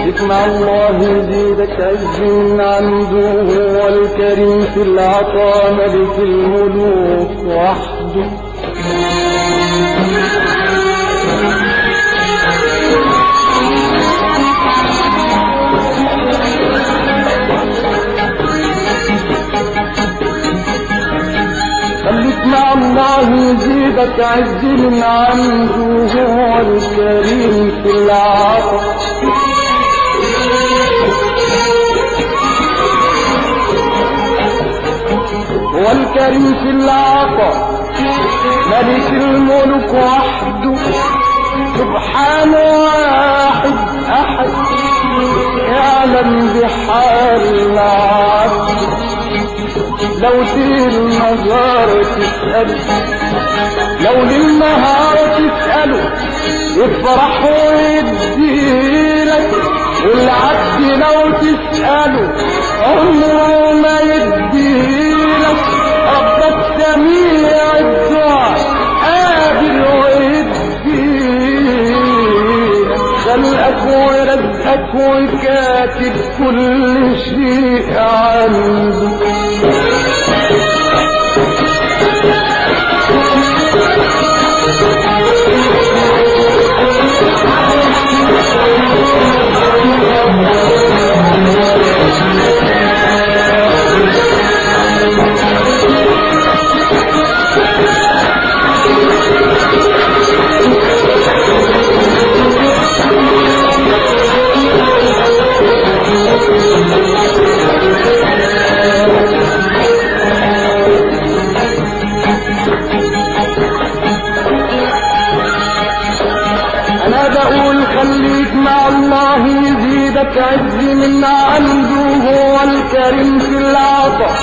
خليك مع الله يزيدك عز من عنده هو الكريم في العطاء ملك الملوك وحده خليك مع الله يزيدك عز من عنده هو الكريم في العطاء هو الكريم في العطاء ملك الملك وحده سبحان واحد احد يعلم بحال العبد لو للنهار تسأله لو للنهار تسأله يفرح ويديلك والعبد لو تسأله عمره ما يديلك ربك سميع الدعاء قابل ويديلك خلقك ورزقك وكاتب كل شيء عنده انا بقول خليك مع الله يزيدك عز من عنده هو الكريم في العطاء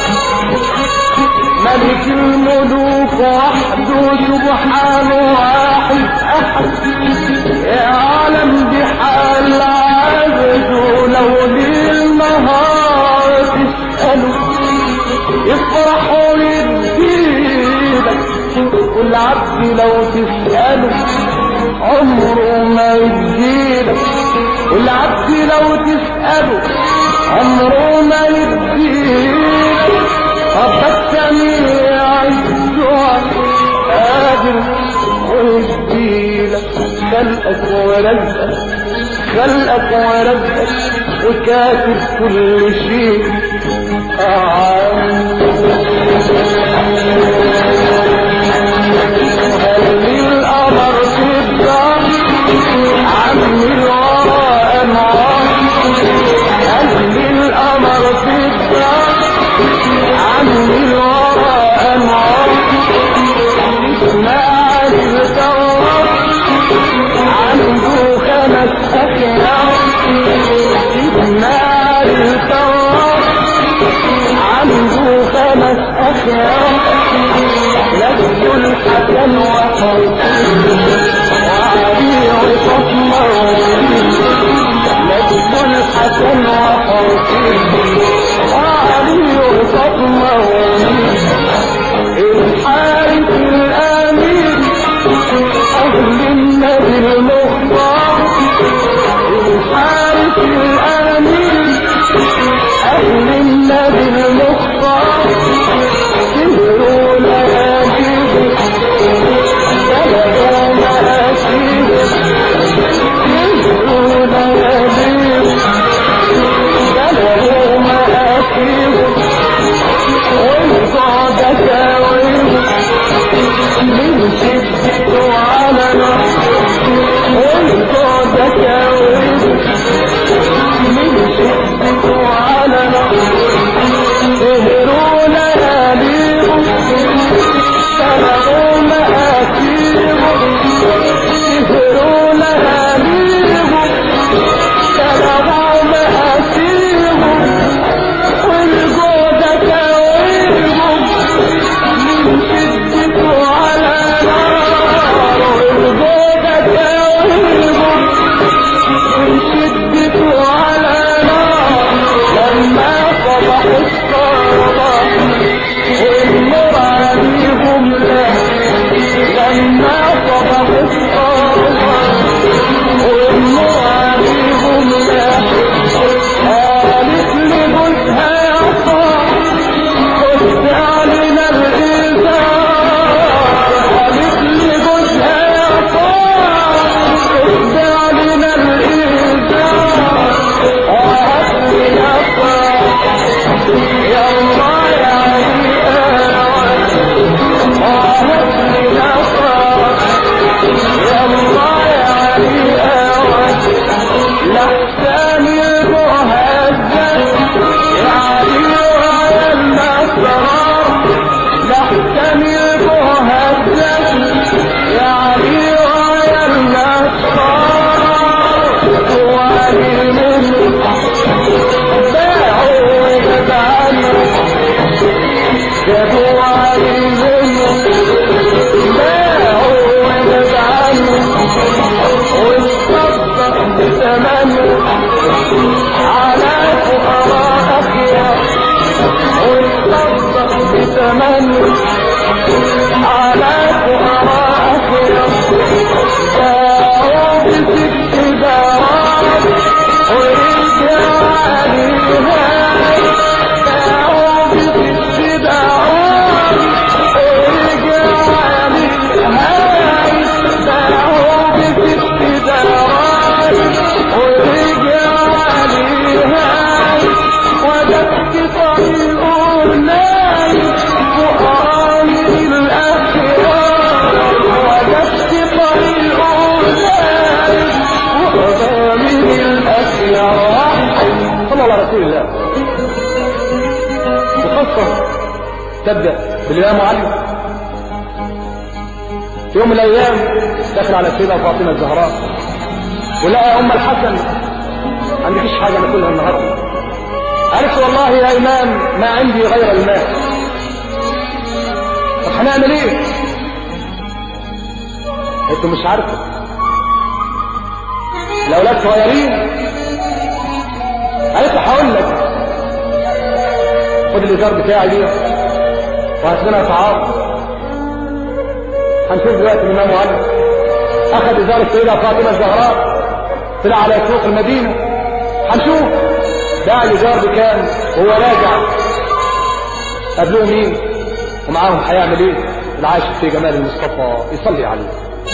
ملك الملوك وحده سبحانه واحد احد يعلم بحال عبده لو ليل نهار تسأله يفرح ويديلك والعبد لو تسأله عمره ما يديلك والعبد لو تسأله عمره ما يديلك ربك سميع الدعاء قادر ويديلك خلقك ورزقك خلقك ورزقك وكاتب كل شيء خلي القمر في الدار عمي الورى انوار خلي القمر في الدار عمي الورى انوار اسماعيل الدوار عنده خمس اخيار اسماعيل الدوار عنده خمس اخيار لبس الحسن وحسين وعلي وفاطمه لبس الحسن وحسين وعلي وفاطمه الحارث الامين اهل النبي المختار الحارث الامين اهل النبي المختار سهروا لياليه بلدوا مآسيه رسول الله القصة تبدأ بالإمام علي في يوم من الأيام دخل على السيدة فاطمة الزهراء ولقى أم الحسن ما عندكيش حاجة ناكلها النهاردة قالت والله يا إمام ما عندي غير الماء طب هنعمل إيه؟ قلت مش عارفة الأولاد صغيرين قالت له هقول لك خد الإيجار بتاعي دي وهات لنا طعام هنشوف دلوقتي الإمام علي أخذ إزار السيدة فاطمة الزهراء طلع على سوق المدينة هنشوف باع الإيجار بكام وهو راجع قابلوه مين ومعاهم هيعمل ايه العاشق في جمال المصطفى يصلي عليه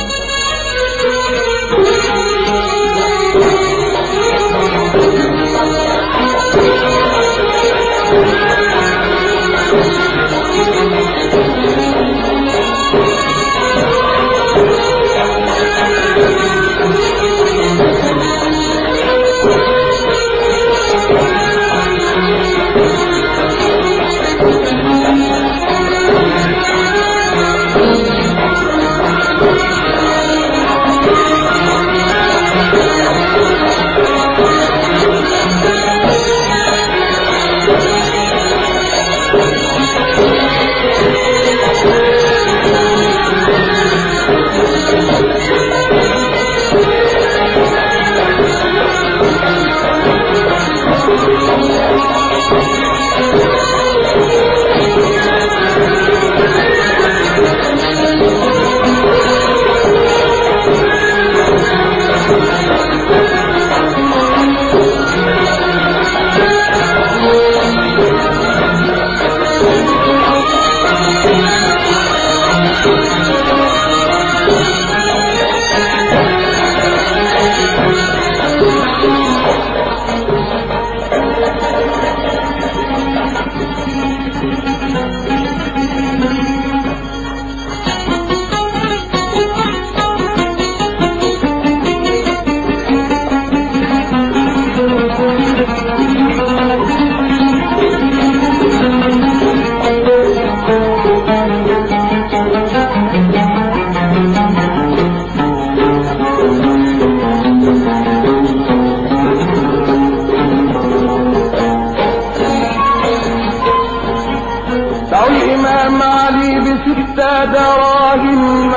دعوا الإمام علي بستة دراهم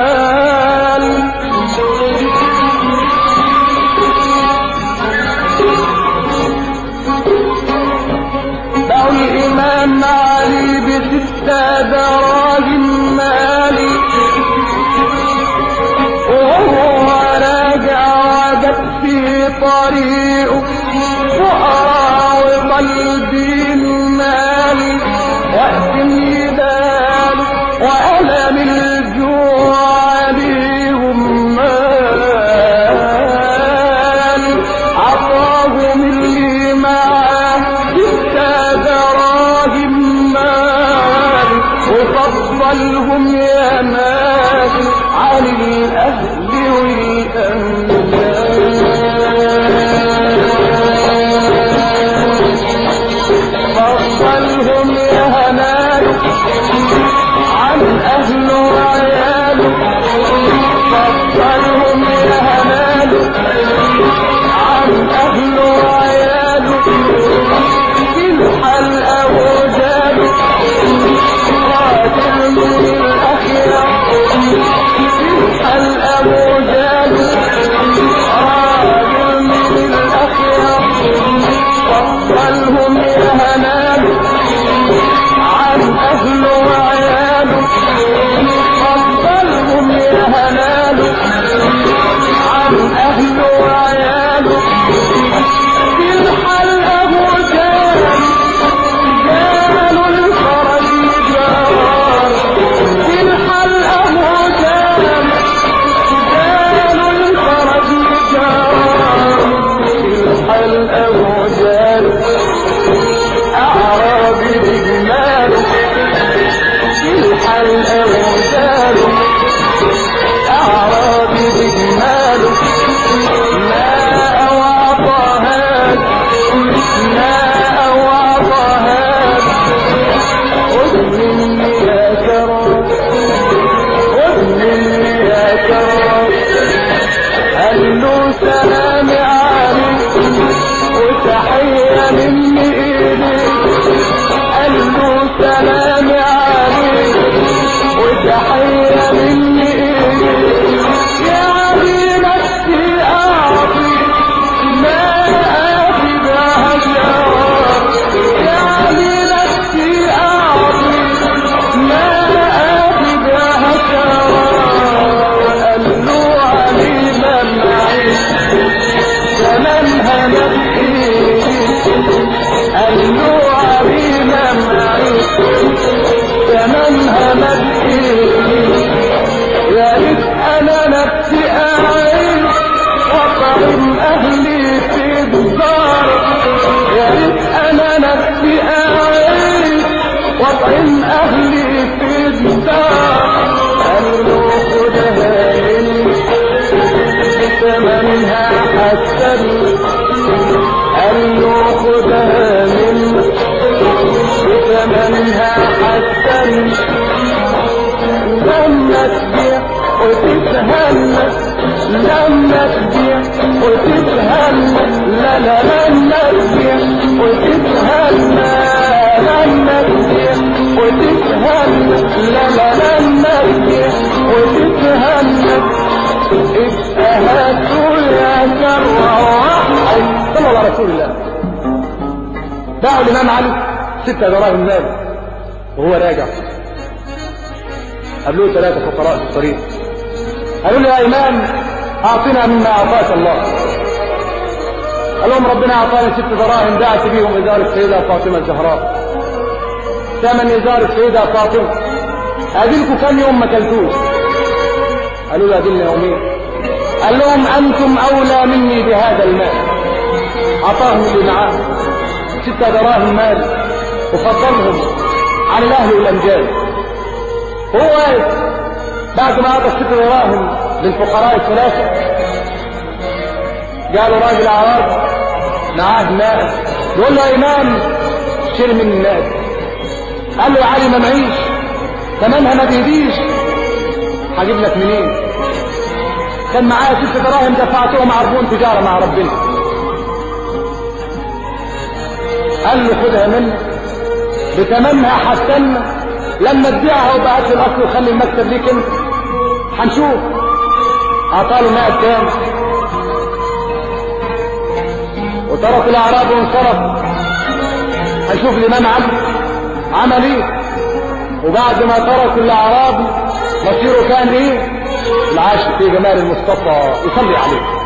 مال دعوا الإمام علي بستة دراهم مال وهو راجع وجد في طريقه فقراء وقلبي المال وقت الندال وألم الجوع عليهم مال عطاهم اللي معاه ستة دراهم مال وفضلهم يا ناس عن الأهل والأموال أطعم أهلي في الدار قال له خدها مني ثمنها حسن قال له خدها مني ثمنها حسن لما تبيع وتتهنى لما تبيع وتتهنى لا لا لما تبيع وتتهنى لما تبيع وتتهنى لا لا لما تبيع وتتهنى ابقى هاتوا يا كروحي صلى الله على رسول الله دعوا الامام علي ستة دراهم مال وهو راجع قابلوه ثلاثة فقراء في الطريق قالوا له يا إمام أعطنا مما أعطاك الله قال لهم ربنا أعطاني ست دراهم دعت بيهم إزار السيدة فاطمة الزهراء ثمن إزار السيدة فاطمة أدلكم كم يوم ما كلتوش قالوا له أدلنا يومين قال لهم أنتم أولى مني بهذا المال أعطاهم اللي معاه ستة دراهم مال وفضلهم عن الأهل والأمجاد هو واقف بعد ما أعطى الست دراهم للفقراء الثلاثة قالوا راجل أعراب معاه ماء يقول له يا إمام شيل من الناس قال له يا علي ما معيش ثمنها ما بيديش هجيب لك منين كان معايا ست دراهم دفعتهم عربون تجارة مع ربنا قال له خدها منه بثمنها حسنا لما تبيعها وبقى في الاصل وخلي المكتب ليك انت هنشوف اعطاله ماء كام وترك الاعراب وانصرف هنشوف الامام علي عمل ايه وبعد ما ترك الاعراب مصيره كان ايه العاش في جمال المصطفى يصلي عليه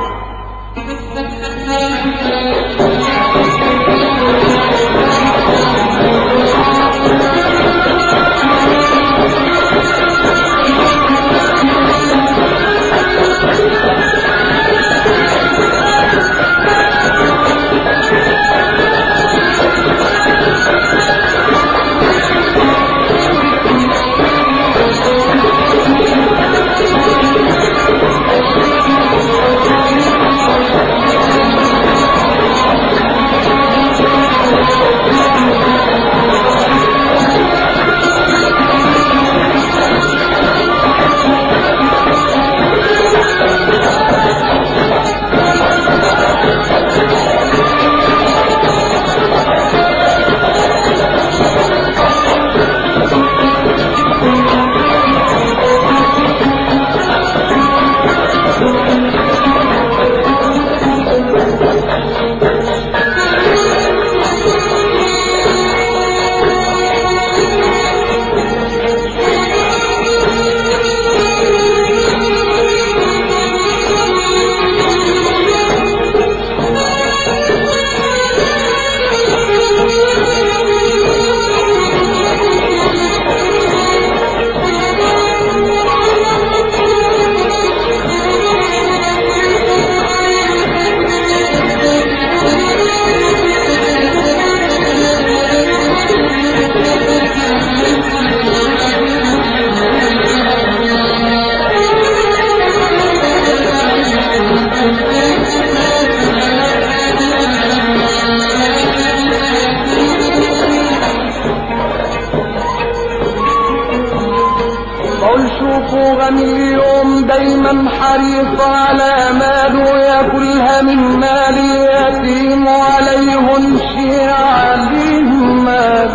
بقول شوفوا غني اليوم دايما حريص على ماله ياكلها من مال اليتيم وعليه انشي عليه مال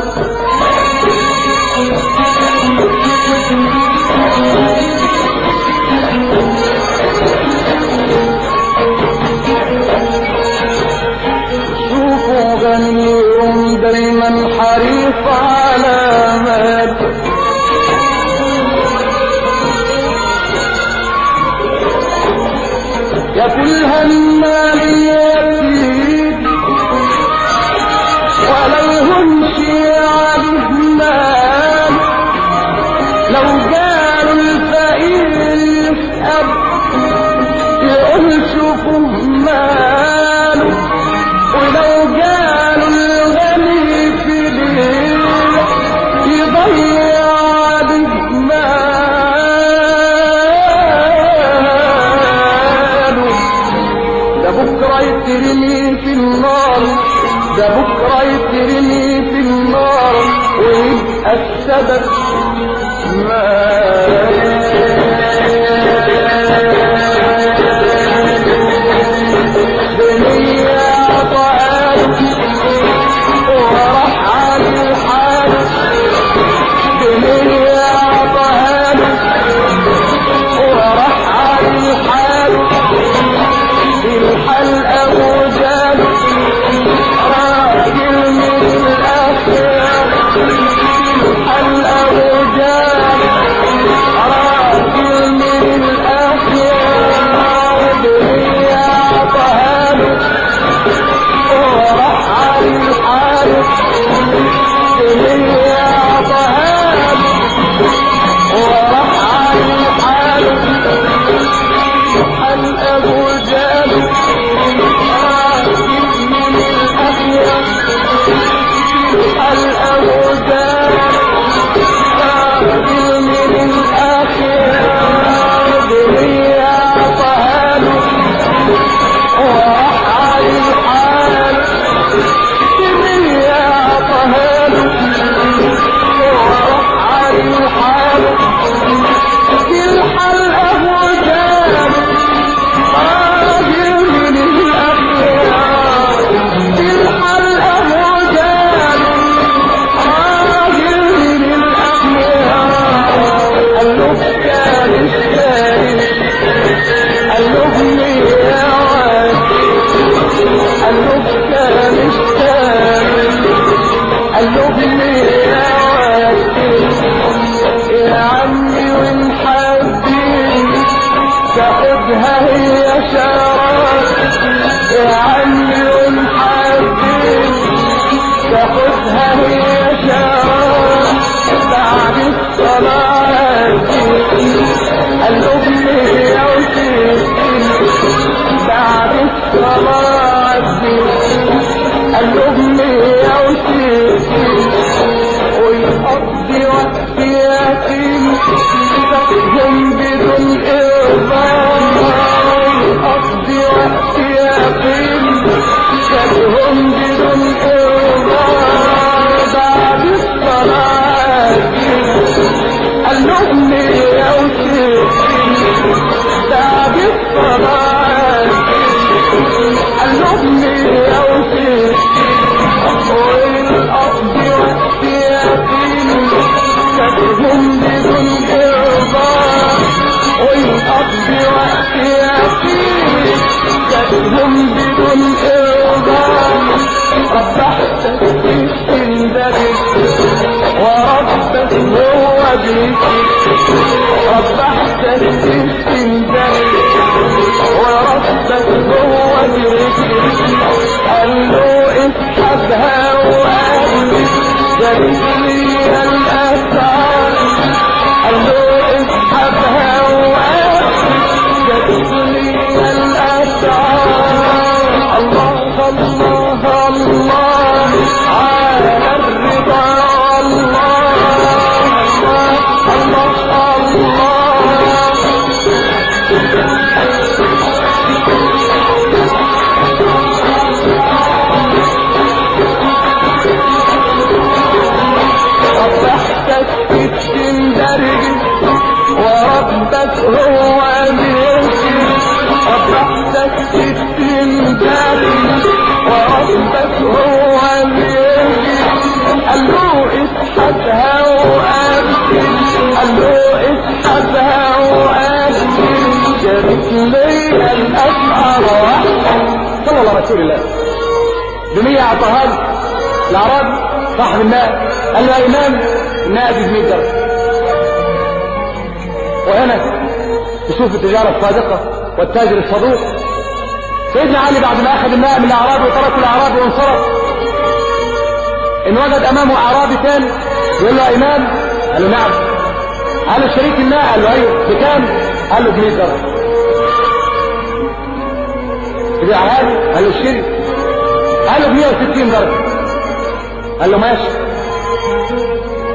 شوفوا غني اليوم دايما حريص على ماله ياكلها من مال اليتيم ولا يمشي عليه مال لو قالوا الفقير يسأل يقول شوفوا ماله ولو قالوا الغني في ليل حرام ده بكرة يترمي في النار ويبقى السبب ما دنيا طعام وراح على الحال دنيا طعام وراح على الحال الحلقة وجاب راجل من الأخيار الحلقة وجاب راجل من الأخيار دنيا طهام وراح على الحال دنيا طهام وراح على الحال الحلقة وجاب الحلقة وجاب راجل من الأخيار الحلقة وجاب راجل من الأخيار قلوب كان الثاني قلوب يا واد قلوب كان الثاني قلوب يا واد يا عمي ونحبيني تاخدها هي شرف يا عمي ونحبيني تاخدها هي شرف بعد الصلاة قلوبني يا وسيدي بعد الصلاة قلوبني يا وسيدي ويقضي وقت يتيم تقهم بدون إرضاء يقضي وقت يتيم تقهم بدون إرضاء بعد الصلاة قلوبني يا وسيدي بعد الصلاة قلوبني يا وسيدي والأرض وقت يتيم تدهم بدون إرضاء والأرض وقت يتيم تدهم بدون إرضاء ربحتك في السندري وربك هو بيك ربحتك في السندري وربك هو بيك قال له اسحبها وقال جابت لي الأسعار قال له اسحبها وقال جابت لي الأسعار الله الله الله على الرضا الله الله الله ربحتك في السندرج وربك هو بيمشي ربحتك في السندرج وربك هو بيمشي قال له اسحبها وأبكي قال له اسحبها وأبكي جابت لي الأسعار صلى الله رسول الله بمية عطاها لي الأعرابي صاحب الماء قال له يا إمام الماء دي 100 درجة وهنا تشوف التجارة الصادقة والتاجر الصدوق سيدنا علي بعد ما أخذ الماء من الأعرابي وترك الأعرابي وانصرف إن وجد أمامه أعرابي ثاني يقول له يا إمام قال له نعم قال له شريك الماء قال له أيوه بكام؟ قال له ب 100 درجة رجع هذا قال له الشريك قال له ب 160 درجة قال له ماشي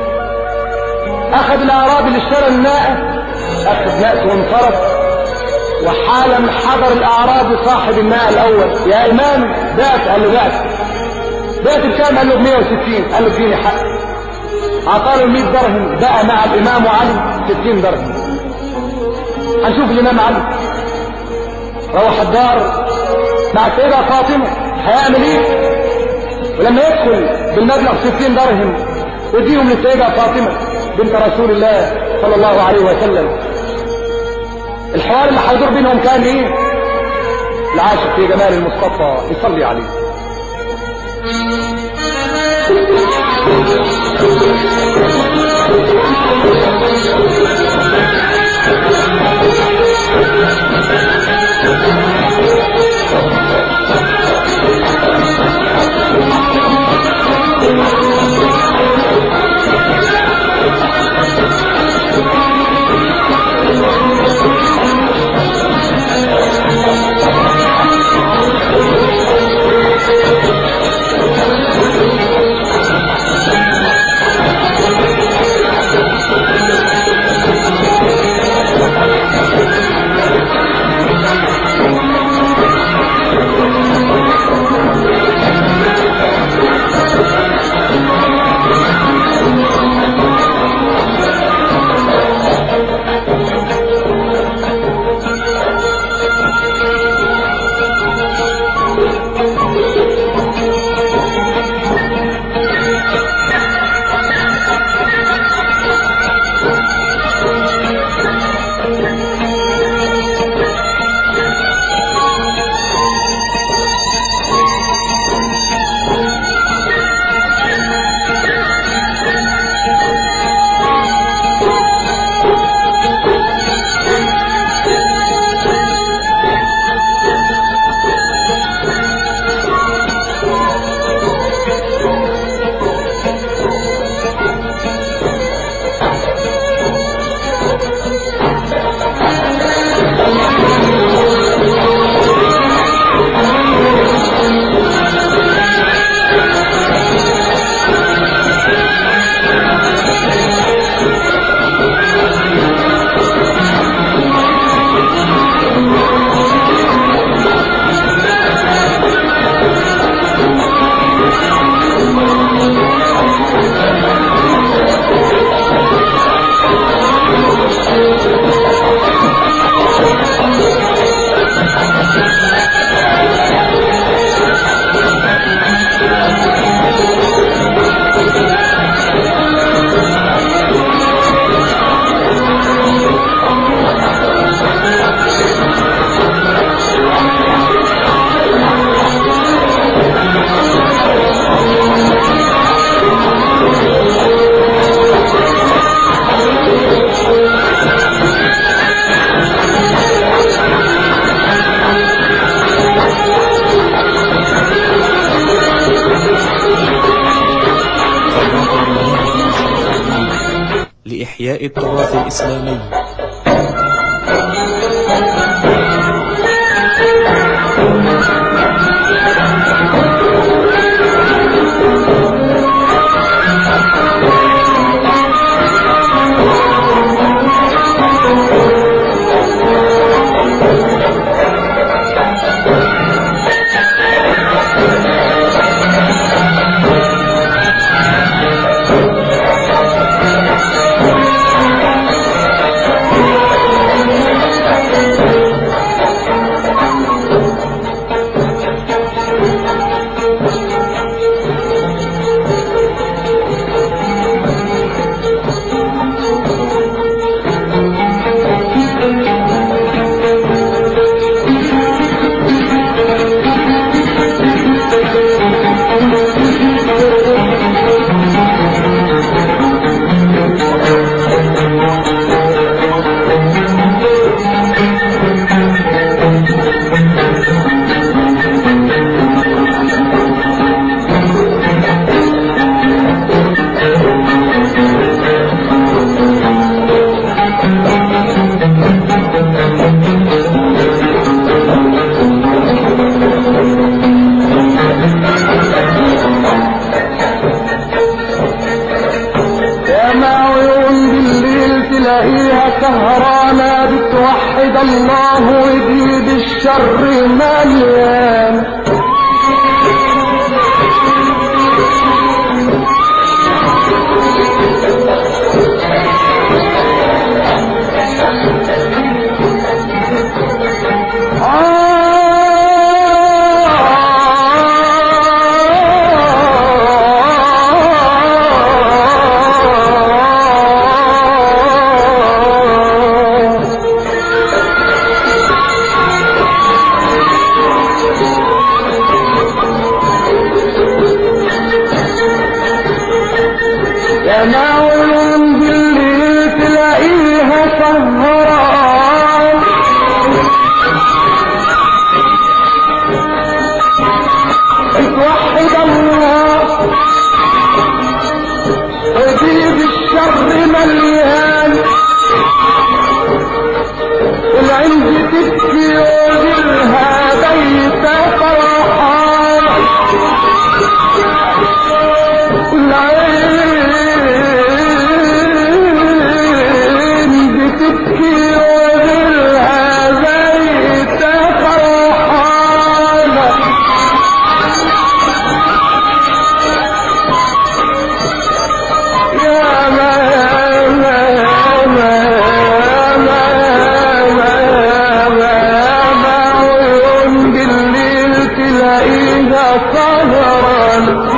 اخذ الاعرابي اللي اشترى الماء اخذ نأسه وانصرف وحالا حضر الاعرابي صاحب الماء الاول يا امام بات قال له بات بات بكام قال له ب 160 قال له اديني حق اعطاه 100 درهم بقى مع الامام علي 60 درهم هنشوف الامام علي روح الدار مع السيدة فاطمة هيعمل ايه ولما يدخل بالمبلغ 60 درهم وديهم للسيدة فاطمة بنت رسول الله صلى الله عليه وسلم الحوار اللي هيدور بينهم كان ايه العاشق في جمال المصطفى يصلي عليه لإحياء التراث الإسلامي الله وجيد الشر مليان يا معلوم بالليل تلاقيها سهران توحد الله وجيب الشر مليان والعند تبكي وجلها بيت فرحان العين بتبكي وجلها بيت فرحان يا ما ما ما ما ما ما ما عيون بالليل تلاقيها سهران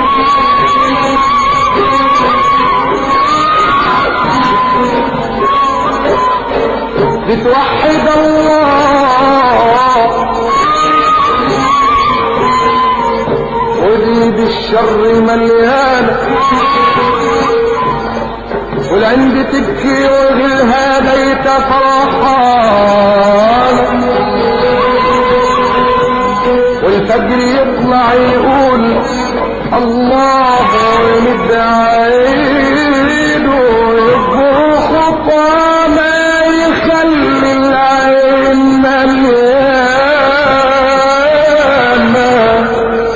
بتوحد الله ودي بالشر مليانه والعند تبكي وجلها بيت فرحان والفجر يطلع يقول الله ويمد عينه ويبقى خطى ما يخلي العين مليانه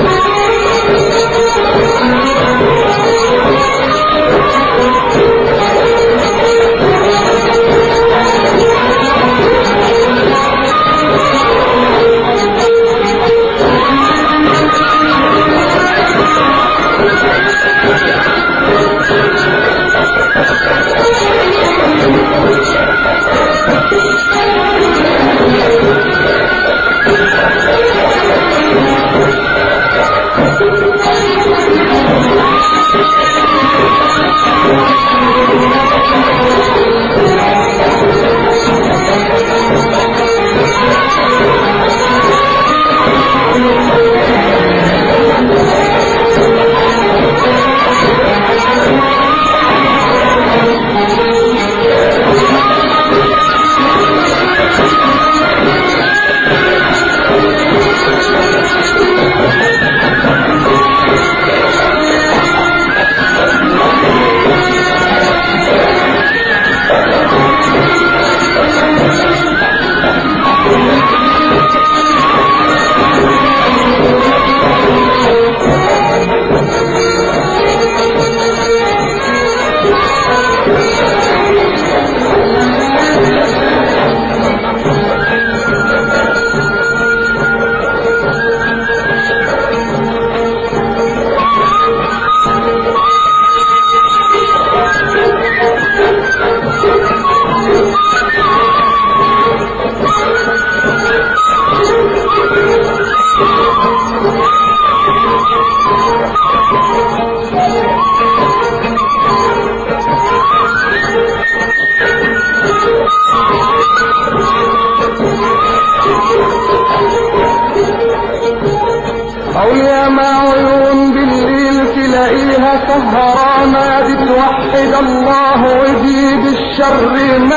أو يا معيون بالليل تلاقيها سهرانة بتوحد الله وجيب الشر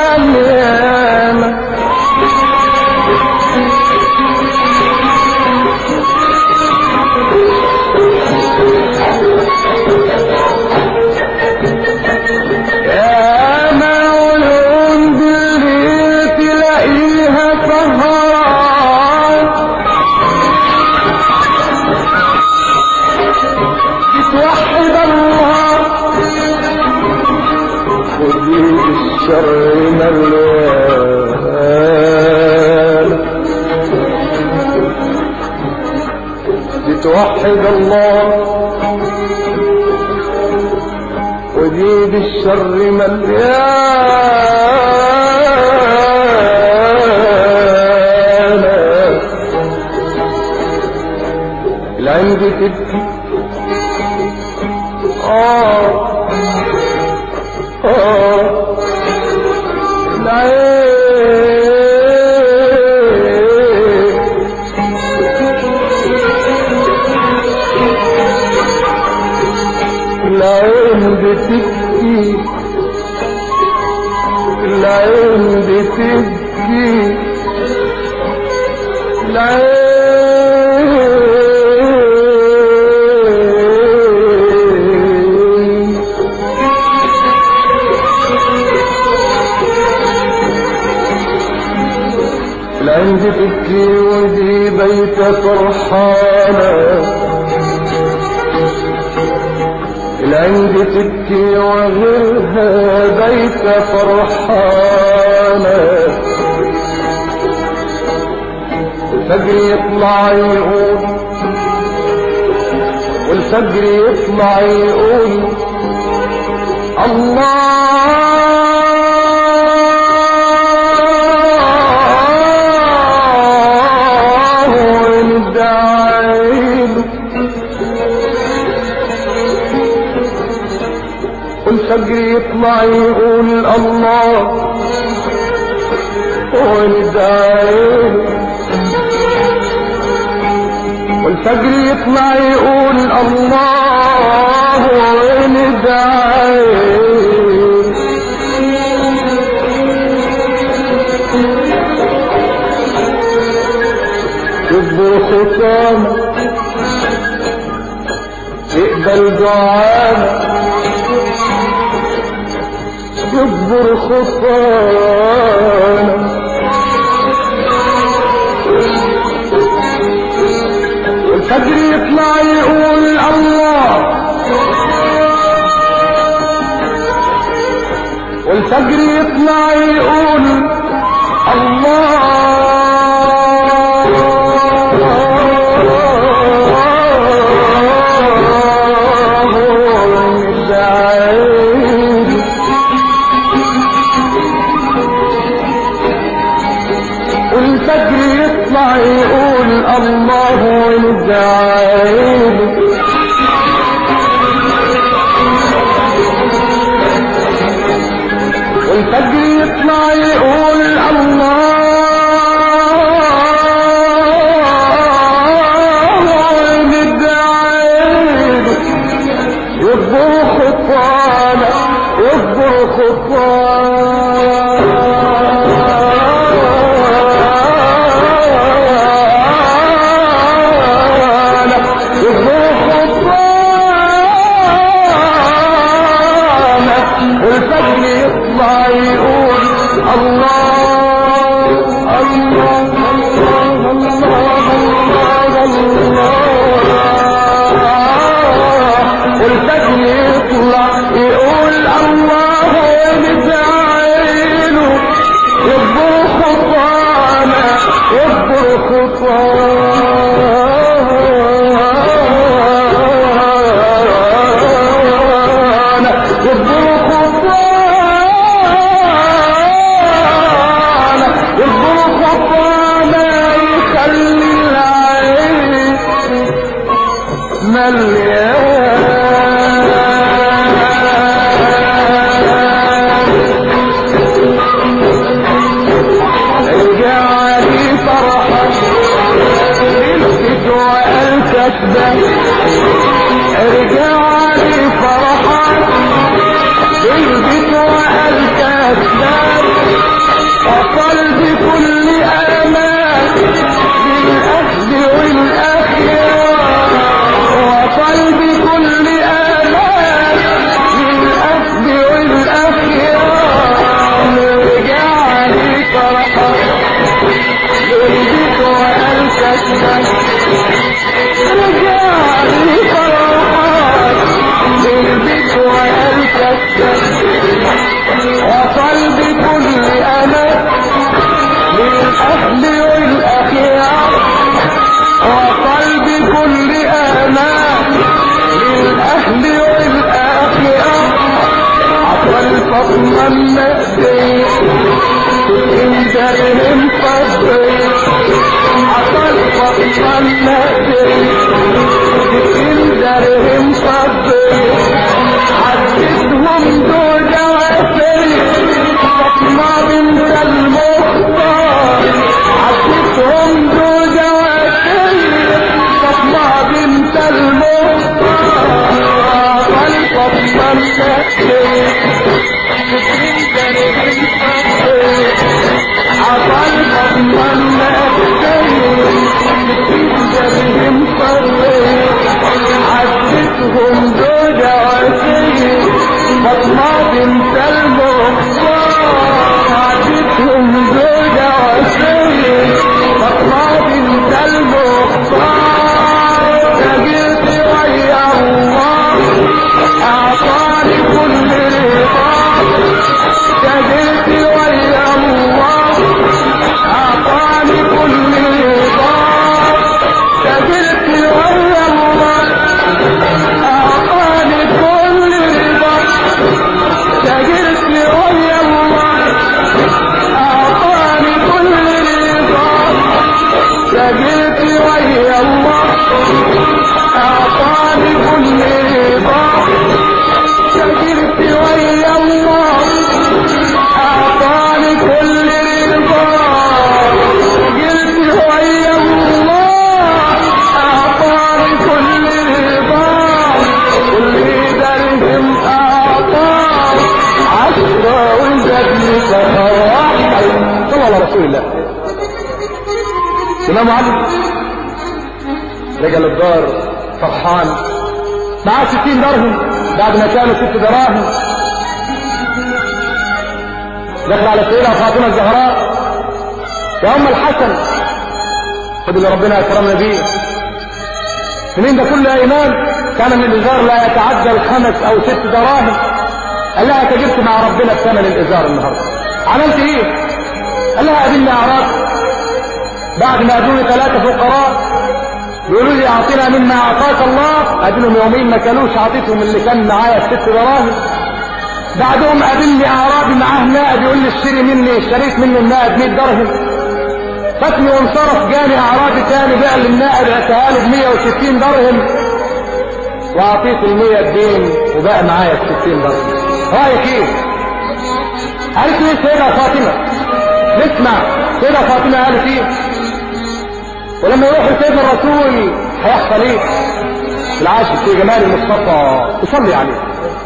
مليانة يا معيون بالليل تلاقيها سهران بتوحد الله وجيب الشر مليان توحد الله وزيد الشر مليانة العند تبكي آه آه العين العين بتبكي العين بتبكي العين العين بتبكي ودي بيت فرحانه العين بتبكي وغيرها بيت فرحانة الفجر يطلع يقول والفجر يطلع يقول الله ندعيله والفجر يطلع يقول الله وندعيه والفجر يطلع يقول الله وندعيه يبدو ختامه يقبل دعانا يكبر خطانا الفجر يطلع يقول الله والفجر يطلع يقول الله والفجر يطلع يقول الله وندعيه والفجر يطلع يقول الله وندعيه يكبر خطانا يكبر خطانا يكبر خطانا والفجر يطلع يقول الله الله الله الله الله الله والفجر يطلع يقول الله ونزعيله يكبر خطانا يكبر خطانا يكبر خطانا يكبر خطانا يخلي العين مليان اجعلي فرحا الفت والكسبة ارجعلي فرحا الفت والكسبة وقلبي كل امان للاهل والاخيار وقلبي كل مهدي تندرهم فضي عطل فضل مهدي تندرهم فضي حدثهم دول عسل ما بنت المختار حدثهم دول عسل ما بنت المختار فضل مهدي عدتهم زوج عسير فاطمة بنت المختار عدتهم زوج عسير فاطمة بنت المختار تجد ويا الله أعطاني كل رضا تجد ويا الله أعطاني كل رضا تجد ويا الله أعطاني كل رضا تجد ويا الله أعطاني كل رضا تجد ويا الله أعطاني كل رضا سجلت ويا الله أعطاني كل رضا سجلت ويا الله أعطاني كل رضا كل درهم أعطاه عشرة وزدني فرح صلى الله على رسول الله إمام علي رجع الدار فرحان معاه 60 درهم بعد ما كانوا ست دراهم دخل على السيدة فاطمة الزهراء يا أم الحسن خد اللي ربنا أكرمنا بيه منين ده كله يا إمام كان من الإزار لا يتعدى الخمس أو ست دراهم قال لها تجبت مع ربنا بثمن الإزار النهاردة عملت إيه؟ قال لها قابلني أعراض بعد ما قابلوني ثلاثة فقراء يقولوا لي اعطينا مما اعطاك الله ادينهم يومين ما كانوش اعطيتهم اللي كان معايا الست دراهم بعدهم قابلني اعرابي معاه نائب يقول لي اشتري مني اشتريت منه النائب 100 درهم فاتني وانصرف جاني اعرابي تاني بقى للنائب اعتها له ب 160 درهم واعطيته ال 100 الدين وبقى معايا ال 60 درهم رايك ايه؟ قالت لي سيدة فاطمة نسمع سيدة فاطمة قالت ايه؟ ولما يروح لسيدنا الرسول هيحصل ايه العاشق في جمال المصطفى تصلي عليه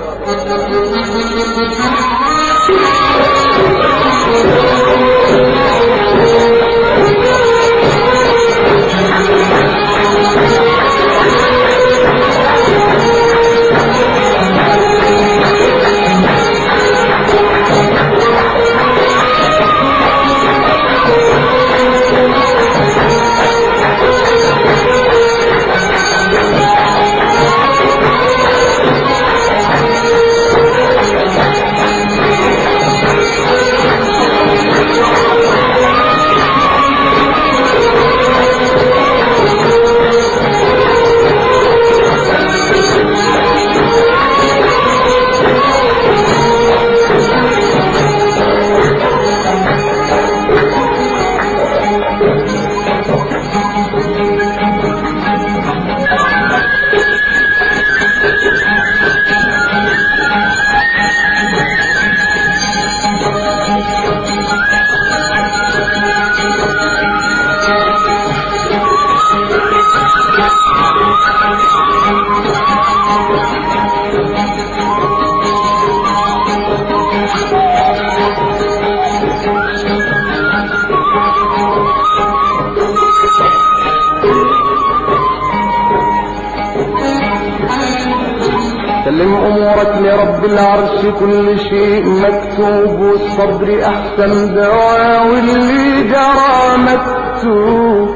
سلم امورك لرب العرش كل شيء مكتوب والصبر احسن دواء واللي جرى مكتوب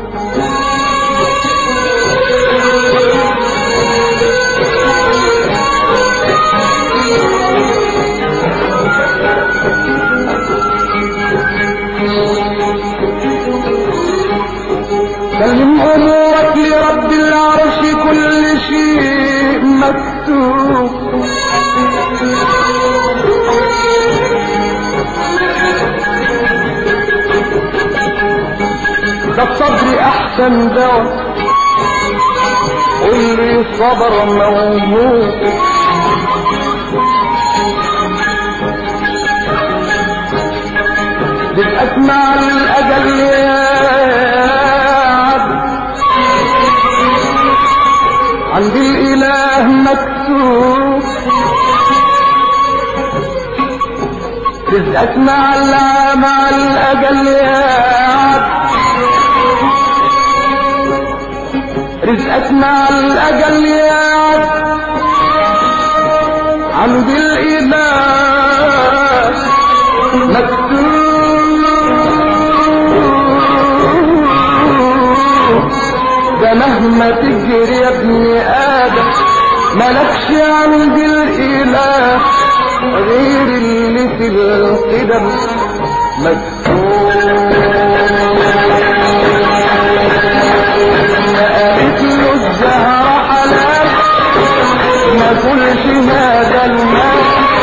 سلم امورك لرب العرش كل شيء مكتوب عشان دوا قول لي صبر موجود بتسمع الأجل يا عبد عند الإله مكتوب رزقك مع الله مع الأجل يا عبد رزقك مع الأجل يا عبد عند الإله مكتوب ده مهما تجري يا ابن آدم ملكش عند الإله غير اللي في القدم مكتوب قالت له الزهر حلال ما كلش هذا المال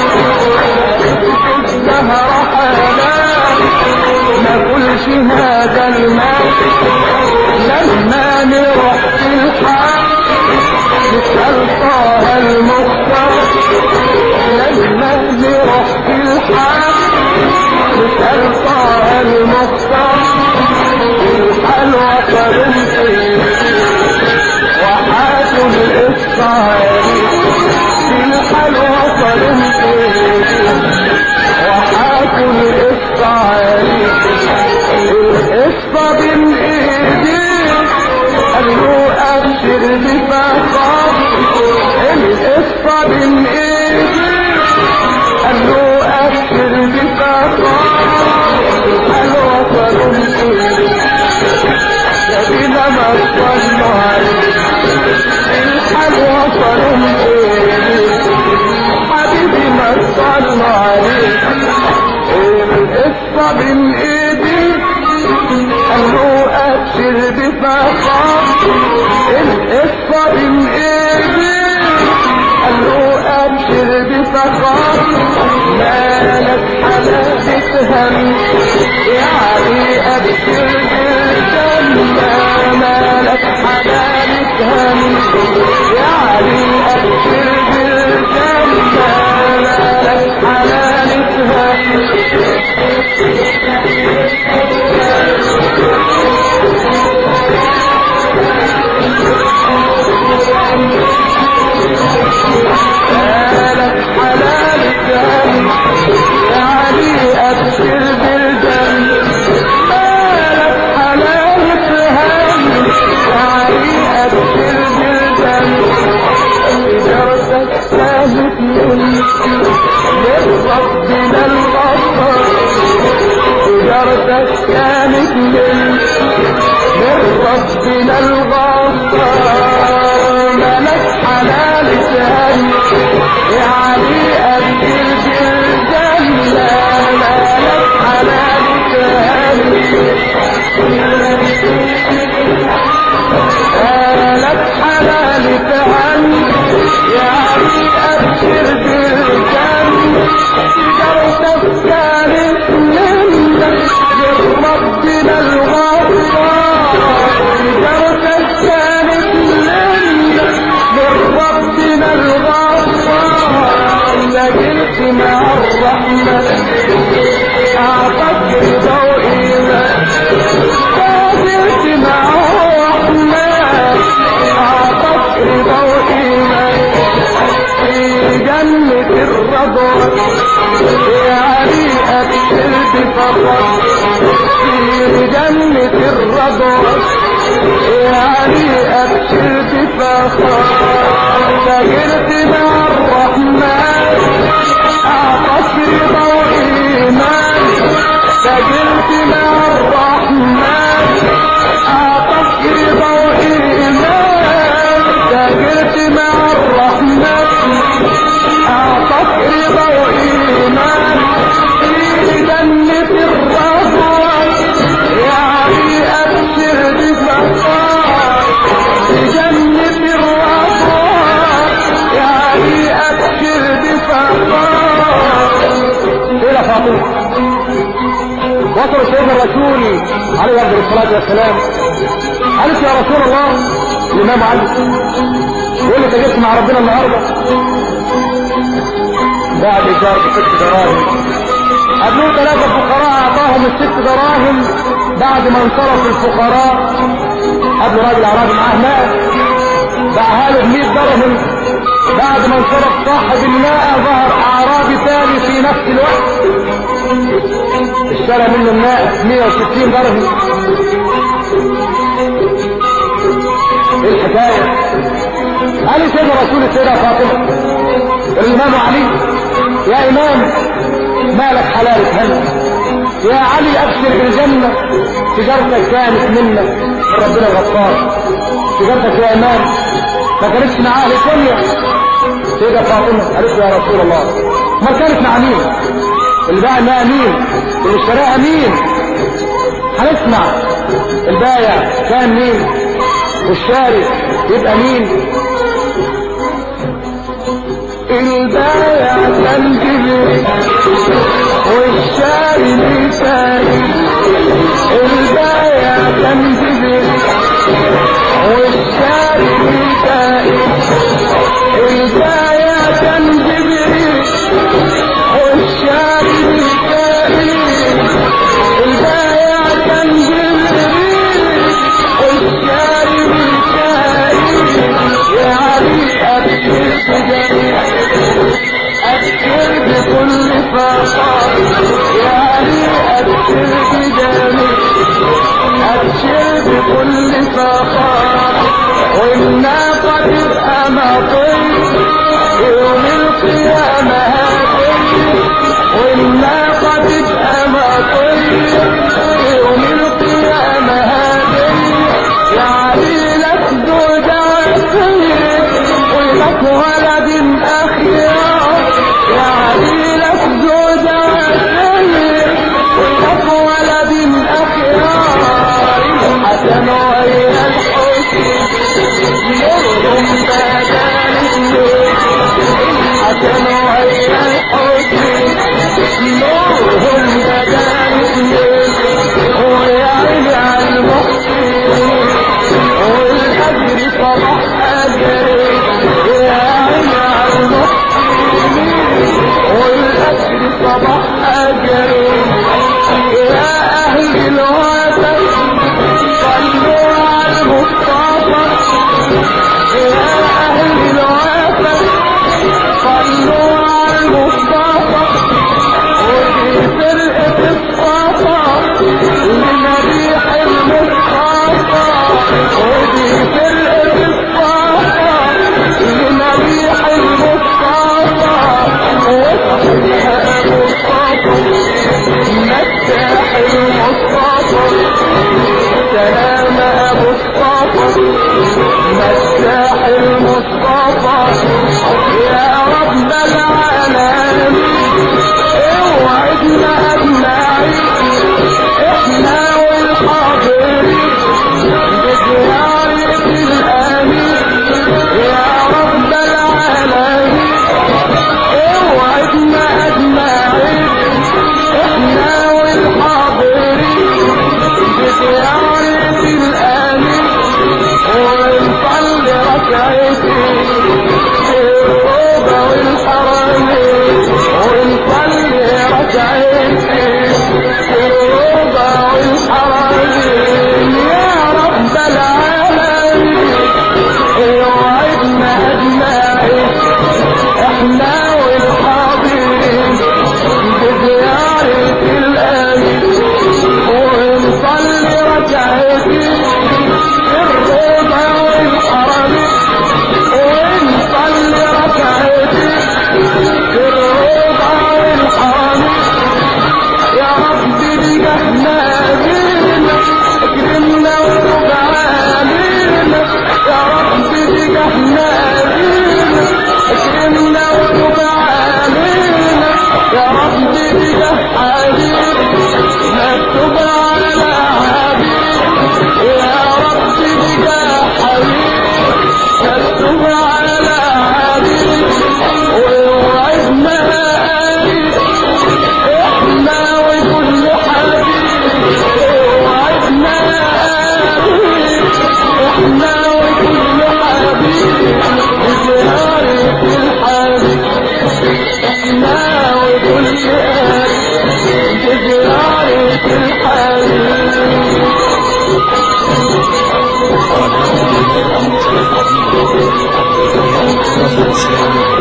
الزهر حلال ما كلش هذا المال لما نروح في الحال نسأل طه المختار لما نروح في الحال نسأل طه المختار الحال وصل وحاجوا الإسرائيل في الحال وصل وحاجوا الإسرائيل القصة بين ايديه قال له ابشر بفخر القصة بين ايديه قال له ابشر بفخر قال وصلوا سبينا ما صلوا عليه الحال وصلوا حبيبي ما صلوا عليه القصة بين ايديه قال له ابشر بفخر القصة بين ايديه قال له ابشر بفخر مالك حلاوة هم يعني ابشر بالجنة مالك حلاوة هم يعني ابشر بالجنة مالك حلاوة هم مالك حلال الدم يعني ابشر بالدم مالك حلال الدم يعني ابشر بالدم جرتك سالت من لربنا الغفار تجارتك كانت من لربنا الغفار مالك حلال الدم يعني أبدل بالجنة مالك حلال الدم مالك حلال الدم يعني أبشر بالجنة تجارتك كانت منك لربنا الغفار تجارتك كانت منك لربنا الغفار لجلت مع الرحمة أعطت رضا وإيمان لجلت مع الرحمة أعطت رضا وإيمان في جنة الرضا يعني أبشر بفضل في جنة الرضا يعني أبشر بفخر تجرت مع الرحمن أعطت رضا وإيمان تجرت مع الرحمن أعطت رضا وإيمان تجرت مع الرحمن أعطت رضا وإيمان في جنة الرضا يعني أبشر بفخار في جنة الرضا يعني أبشر بفخار إلى فاطمة وصل سيدنا الرسول عليه أفضل الصلاة والسلام قالت يا رسول الله الامام علي يقول لي تجدت مع ربنا النهارده بعد ايجار بست دراهم قابلوه ثلاثة فقراء اعطاهم الست دراهم بعد ما انصرف الفقراء قابلوا راجل اعرابي معاه ماء باعها له ب 100 درهم بعد ما انصرف صاحب الماء ظهر اعرابي ثاني في نفس الوقت اشترى منه الماء 160 درهم ايه الحكايه قال سيدنا رسول السيده فاطمه الامام علي يا امام مالك حلالك هنا يا علي ابشر بالجنه تجارتك كانت منك من ربنا الغفار تجارتك يا امام ما كانتش مع اهل الدنيا سيدة فاطمة قالت له يا رسول الله ما كانت مع مين اللي باع الماء مين اللي اشتراها مين هنسمع البايع كان مين والشاري يبقى مين البايع كان جبريل والشاري ميكائيل البايع كان جبريل والشاري ميكائيل البايع كان جبريل والشاري ميكائيل البايع كان جبريل والشاري ميكائيل يا علي أبشر بجميع أبشر بكل فقر يا علي أبشر بجميع أبشر بكل فقر والناقة تبقى مطير يوم القيامة هاتي والناقة تبقى مطير يوم القيامة هاتي يا علي لك زوج عسير ولك ولد أخيار يا علي لك زوج عسير ولك ولد أخيار الحسن وهي الحسين نورهم بدل النور الحسن وهي الحسين نورهم بدل النور الإسلامي